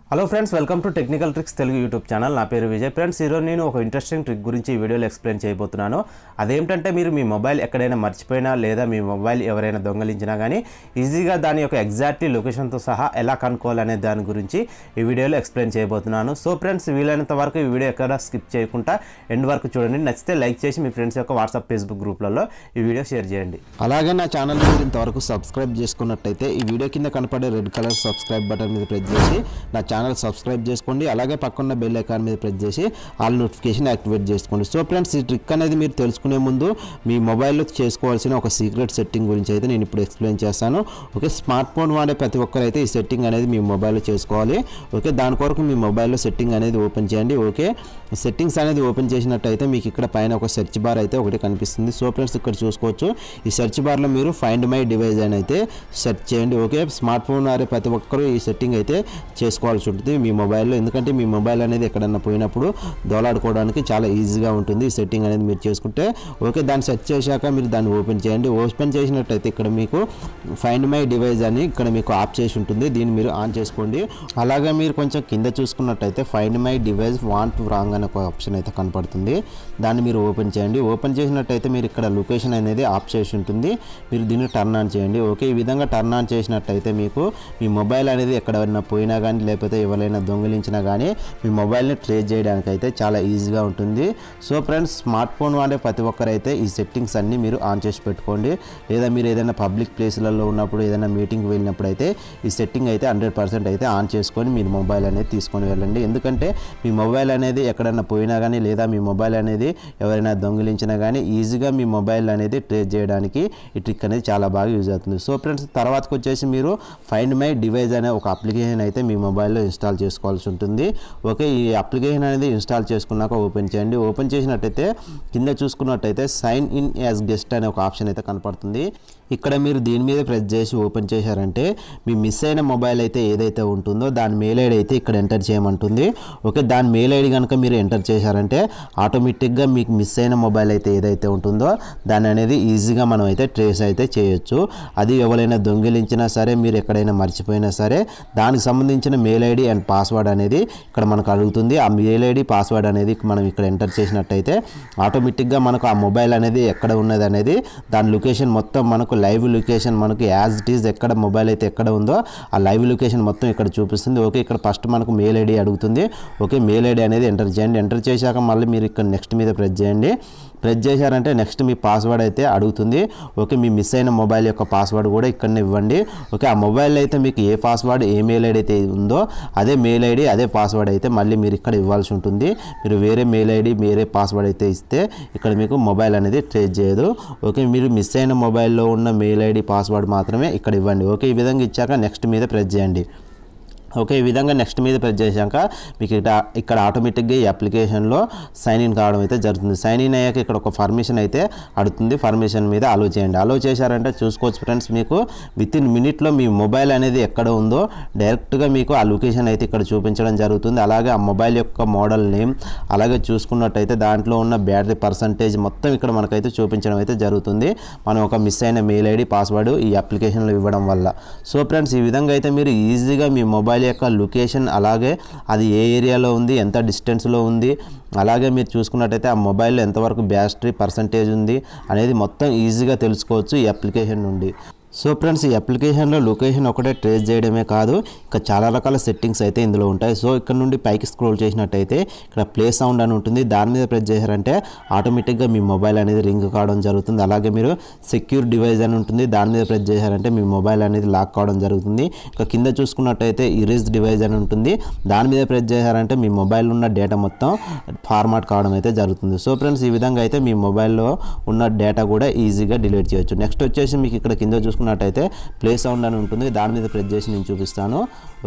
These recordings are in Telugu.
hello friends welcome to technical tricks Telugu YouTube channel నా పేరు విజయ్ ఫ్రెండ్స్ ఈరోజు నేను ఒక ఇంట్రెస్టింగ్ ట్రిక్ గురించి ఈ వీడియోలో ఎక్స్ప్లెయిన్ చేయబోతున్నాను అదేంటంటే మీరు మీ మొబైల్ ఎక్కడైనా మర్చిపోయినా లేదా మీ మొబైల్ ఎవరైనా దొంగలించినా కానీ ఈజీగా దాని యొక్క ఎగ్జాక్ట్లీ లొకేషన్తో సహా ఎలా కనుక్కోవాలనే దాని గురించి ఈ వీడియోలో ఎక్స్ప్లెయిన్ చేయబోతున్నాను సో ఫ్రెండ్స్ వీలైనంత వరకు ఈ వీడియో ఎక్కడ స్కిప్ చేయకుండా ఎండ్ వరకు చూడండి నచ్చితే లైక్ చేసి మీ ఫ్రెండ్స్ యొక్క వాట్సాప్ ఫేస్బుక్ గ్రూప్లలో ఈ వీడియో షేర్ చేయండి అలాగే నా ఛానల్ మీరు ఇంతవరకు సబ్స్క్రైబ్ చేసుకున్నట్టయితే ఈ వీడియో కింద కనపడే రెడ్ కలర్ సబ్స్క్రైబ్ బటన్ మీద ప్రెస్ చేసి నా ఛానల్ సబ్స్క్రైబ్ చేసుకోండి అలాగే పక్కన్న బెల్ ఐకాన్ మీద ప్రెస్ చేసి ఆల్ నోటిఫికేషన్ యాక్టివేట్ చేసుకోండి సో ఫ్రెండ్స్ ఈ ట్రిక్ అనేది మీరు తెలుసుకునే ముందు మీ మొబైల్లో చేసుకోవాల్సిన ఒక సీక్రెట్ సెట్టింగ్ గురించి అయితే నేను ఇప్పుడు ఎక్స్ప్లెయిన్ చేస్తాను ఓకే స్మార్ట్ ఫోన్ వాడే ప్రతి ఒక్కరైతే ఈ సెట్టింగ్ అనేది మీ మొబైల్లో చేసుకోవాలి ఓకే దాని కొరకు మీ మొబైల్లో సెట్టింగ్ అనేది ఓపెన్ చేయండి ఓకే సెట్టింగ్స్ అనేది ఓపెన్ చేసినట్టయితే మీకు ఇక్కడ పైన ఒక సెర్చ్ బార్ అయితే ఒకటి కనిపిస్తుంది సో ఫ్రెండ్స్ ఇక్కడ చూసుకోవచ్చు ఈ సెర్చ్ బార్లో మీరు ఫైండ్ మై డివైస్ అని అయితే సెర్చ్ చేయండి ఓకే స్మార్ట్ ఫోన్ వారే ప్రతి ఒక్కరూ ఈ సెట్టింగ్ అయితే చేసుకోవాల్సి ఉంటుంది మీ మొబైల్లో ఎందుకంటే మీ మొబైల్ అనేది ఎక్కడన్నా పోయినప్పుడు దోలాడుకోవడానికి చాలా ఈజీగా ఉంటుంది ఈ సెట్టింగ్ అనేది మీరు చేసుకుంటే ఓకే దాన్ని సెర్చ్ చేశాక మీరు దాన్ని ఓపెన్ చేయండి ఓపెన్ చేసినట్టయితే ఇక్కడ మీకు ఫైండ్ మై డివైస్ అని ఇక్కడ మీకు ఆఫ్ చేసి ఉంటుంది దీన్ని మీరు ఆన్ చేసుకోండి అలాగే మీరు కొంచెం కింద చూసుకున్నట్టయితే find my device want wrong అనే ఒక ఆప్షన్ అయితే కనపడుతుంది దాన్ని మీరు ఓపెన్ చేయండి ఓపెన్ చేసినట్టయితే మీరు ఇక్కడ లొకేషన్ అనేది ఆఫ్ చేసి ఉంటుంది మీరు దీన్ని టర్న్ ఆన్ చేయండి ఓకే ఈ విధంగా టర్న్ ఆన్ చేసినట్టయితే మీకు మీ మొబైల్ అనేది ఎక్కడైనా పోయినా కానీ లేకపోతే ఎవరైనా దొంగిలించినా కానీ మీ మొబైల్ని ట్రేస్ చేయడానికి అయితే చాలా ఈజీగా ఉంటుంది సో ఫ్రెండ్స్ స్మార్ట్ ఫోన్ వాడే ప్రతి ఒక్కరైతే ఈ సెట్టింగ్స్ అన్నీ మీరు ఆన్ చేసి పెట్టుకోండి లేదా మీరు ఏదైనా పబ్లిక్ ప్లేస్లలో ఉన్నప్పుడు ఏదైనా మీటింగ్కి వెళ్ళినప్పుడు అయితే ఈ సెట్టింగ్ అయితే హండ్రెడ్ పర్సెంట్ అయితే ఆన్ చేసుకొని మీరు మొబైల్ అనేది తీసుకొని వెళ్ళండి ఎందుకంటే మీ మొబైల్ అనేది ఎక్కడైనా పోయినా కానీ లేదా మీ మొబైల్ అనేది ఎవరైనా దొంగిలించినా కానీ ఈజీగా మీ మొబైల్ అనేది ట్రేస్ చేయడానికి ఈ ట్రిక్ అనేది చాలా బాగా యూజ్ అవుతుంది సో ఫ్రెండ్స్ తర్వాతకు వచ్చేసి మీరు ఫైండ్ మై డివైస్ అనే ఒక అప్లికేషన్ అయితే మీ మొబైల్లో ఇన్స్టాల్ చేసుకోవాల్సి ఉంటుంది ఓకే ఈ అప్లికేషన్ అనేది ఇన్స్టాల్ చేసుకున్నాక ఓపెన్ చేయండి ఓపెన్ చేసినట్టయితే కింద చూసుకున్నట్టయితే సైన్ ఇన్ యాజ్ గెస్ట్ అనే ఒక ఆప్షన్ అయితే కనపడుతుంది ఇక్కడ మీరు దీని మీద ప్రెస్ చేసి ఓపెన్ చేశారంటే మీ మిస్ అయిన మొబైల్ అయితే ఏదైతే ఉంటుందో దాని మెయిల్ ఐడి అయితే ఇక్కడ ఎంటర్ చేయమంటుంది ఓకే దాని మెయిల్ ఐడి కనుక మీరు ఎంటర్ చేశారంటే ఆటోమేటిక్గా మీకు మిస్ అయిన మొబైల్ అయితే ఏదైతే ఉంటుందో దాన్ని అనేది ఈజీగా మనం అయితే ట్రేస్ అయితే చేయొచ్చు అది ఎవరైనా దొంగిలించినా సరే మీరు ఎక్కడైనా మర్చిపోయినా సరే దానికి సంబంధించిన మెయిల్ ఐడి అండ్ పాస్వర్డ్ అనేది ఇక్కడ మనకు అడుగుతుంది ఆ మెయిల్ ఐడి పాస్వర్డ్ అనేది మనం ఇక్కడ ఎంటర్ చేసినట్టయితే ఆటోమేటిక్గా మనకు ఆ మొబైల్ అనేది ఎక్కడ ఉన్నది అనేది దాని లొకేషన్ మొత్తం మనకు లైవ్ లొకేషన్ మనకు యాజ్ ఇట్ ఈజ్ ఎక్కడ మొబైల్ అయితే ఎక్కడ ఉందో ఆ లైవ్ లొకేషన్ మొత్తం ఇక్కడ చూపిస్తుంది ఓకే ఇక్కడ ఫస్ట్ మనకు మెయిల్ ఐడి అడుగుతుంది ఓకే మెయిల్ ఐడి అనేది ఎంటర్ చేయండి ఎంటర్ చేశాక మళ్ళీ మీరు ఇక్కడ నెక్స్ట్ మీద ప్రెస్ చేయండి ప్రెస్ చేశారంటే నెక్స్ట్ మీ పాస్వర్డ్ అయితే అడుగుతుంది ఓకే మీ మిస్ అయిన మొబైల్ యొక్క పాస్వర్డ్ కూడా ఇక్కడనే ఇవ్వండి ఓకే ఆ మొబైల్ అయితే మీకు ఏ పాస్వర్డ్ ఏ మెయిల్ ఐడి అయితే ఉందో అదే మెయిల్ ఐడి అదే పాస్వర్డ్ అయితే మళ్ళీ మీరు ఇక్కడ ఇవ్వాల్సి ఉంటుంది మీరు వేరే మెయిల్ ఐడి వేరే పాస్వర్డ్ అయితే ఇస్తే ఇక్కడ మీకు మొబైల్ అనేది ట్రేస్ చేయదు ఓకే మీరు మిస్ అయిన మొబైల్లో ఉన్న మెయిల్ ఐడి పాస్వర్డ్ మాత్రమే ఇక్కడ ఇవ్వండి ఓకే ఈ విధంగా ఇచ్చాక నెక్స్ట్ మీద ప్రెస్ చేయండి ఓకే ఈ విధంగా నెక్స్ట్ మీద ప్రెస్ చేశాక మీకు ఇక్కడ ఇక్కడ ఆటోమేటిక్గా ఈ అప్లికేషన్లో సైన్ ఇన్ కావడం అయితే జరుగుతుంది సైన్ ఇన్ అయ్యాక ఇక్కడ ఒక పర్మిషన్ అయితే అడుగుతుంది పర్మిషన్ మీద అలో చేయండి అలో చేశారంటే చూసుకోవచ్చు ఫ్రెండ్స్ మీకు విత్ ఇన్ మినిట్లో మీ మొబైల్ అనేది ఎక్కడ ఉందో డైరెక్ట్గా మీకు ఆ లొకేషన్ అయితే ఇక్కడ చూపించడం జరుగుతుంది అలాగే ఆ మొబైల్ యొక్క మోడల్ నేమ్ అలాగే చూసుకున్నట్టయితే దాంట్లో ఉన్న బ్యాటరీ పర్సంటేజ్ మొత్తం ఇక్కడ మనకైతే చూపించడం అయితే జరుగుతుంది మనం ఒక మిస్ అయిన మెయిల్ ఐడి పాస్వర్డ్ ఈ అప్లికేషన్లో ఇవ్వడం వల్ల సో ఫ్రెండ్స్ ఈ విధంగా అయితే మీరు ఈజీగా మీ మొబైల్ యొక్క లొకేషన్ అలాగే అది ఏ ఏరియాలో ఉంది ఎంత డిస్టెన్స్లో ఉంది అలాగే మీరు చూసుకున్నట్టయితే ఆ మొబైల్లో ఎంతవరకు బ్యాటరీ పర్సంటేజ్ ఉంది అనేది మొత్తం ఈజీగా తెలుసుకోవచ్చు ఈ అప్లికేషన్ నుండి సో ఫ్రెండ్స్ ఈ అప్లికేషన్లో లొకేషన్ ఒకటే ట్రేస్ చేయడమే కాదు ఇంకా చాలా రకాల సెట్టింగ్స్ అయితే ఇందులో ఉంటాయి సో ఇక్కడ నుండి పైకి స్క్రోల్ చేసినట్టయితే ఇక్కడ ప్లే సౌండ్ అని ఉంటుంది దాని మీద ప్రెస్ చేశారంటే ఆటోమేటిక్గా మీ మొబైల్ అనేది రింగ్ కావడం జరుగుతుంది అలాగే మీరు సెక్యూర్ డివైస్ అని ఉంటుంది దాని మీద ప్రెస్ చేశారంటే మీ మొబైల్ అనేది లాక్ కావడం జరుగుతుంది ఇంకా కింద చూసుకున్నట్టయితే ఇరేజ్ డివైస్ అని ఉంటుంది దాని మీద ప్రెస్ చేశారంటే మీ మొబైల్ ఉన్న డేటా మొత్తం ఫార్మాట్ కావడం అయితే జరుగుతుంది సో ఫ్రెండ్స్ ఈ విధంగా అయితే మీ మొబైల్లో ఉన్న డేటా కూడా ఈజీగా డిలీట్ చేయొచ్చు నెక్స్ట్ వచ్చేసి మీకు ఇక్కడ కింద చూసుకున్నట్టయితే ప్లే సౌండ్ అని ఉంటుంది దాని మీద ప్రెస్ చేసి నేను చూపిస్తాను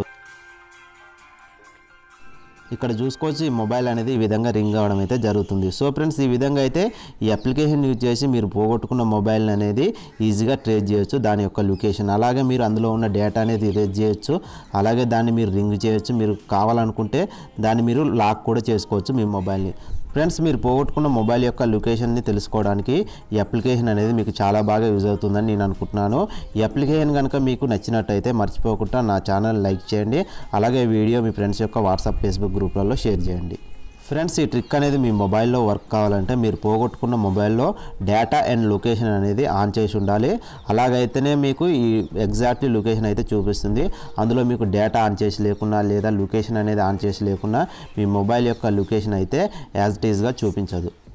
ఇక్కడ చూసుకోవచ్చు ఈ మొబైల్ అనేది ఈ విధంగా రింగ్ అవ్వడం అయితే జరుగుతుంది సో ఫ్రెండ్స్ ఈ విధంగా అయితే ఈ అప్లికేషన్ యూజ్ చేసి మీరు పోగొట్టుకున్న మొబైల్ అనేది ఈజీగా ట్రేస్ చేయొచ్చు దాని యొక్క లొకేషన్ అలాగే మీరు అందులో ఉన్న డేటా అనేది ఇరేజ్ చేయొచ్చు అలాగే దాన్ని మీరు రింగ్ చేయొచ్చు మీరు కావాలనుకుంటే దాన్ని మీరు లాక్ కూడా చేసుకోవచ్చు మీ మొబైల్ని ఫ్రెండ్స్ మీరు పోగొట్టుకున్న మొబైల్ యొక్క లొకేషన్ని తెలుసుకోవడానికి ఈ అప్లికేషన్ అనేది మీకు చాలా బాగా యూజ్ అవుతుందని నేను అనుకుంటున్నాను ఈ అప్లికేషన్ కనుక మీకు నచ్చినట్టయితే మర్చిపోకుండా నా ఛానల్ లైక్ చేయండి అలాగే ఈ వీడియో మీ ఫ్రెండ్స్ యొక్క వాట్సాప్ ఫేస్బుక్ గ్రూప్లలో షేర్ చేయండి ఫ్రెండ్స్ ఈ ట్రిక్ అనేది మీ మొబైల్లో వర్క్ కావాలంటే మీరు పోగొట్టుకున్న మొబైల్లో డేటా అండ్ లొకేషన్ అనేది ఆన్ చేసి ఉండాలి అలాగైతేనే మీకు ఈ ఎగ్జాక్ట్లీ లొకేషన్ అయితే చూపిస్తుంది అందులో మీకు డేటా ఆన్ చేసి లేకున్నా లేదా లొకేషన్ అనేది ఆన్ చేసి లేకున్నా మీ మొబైల్ యొక్క లొకేషన్ అయితే యాజ్ ఇట్ ఈస్గా చూపించదు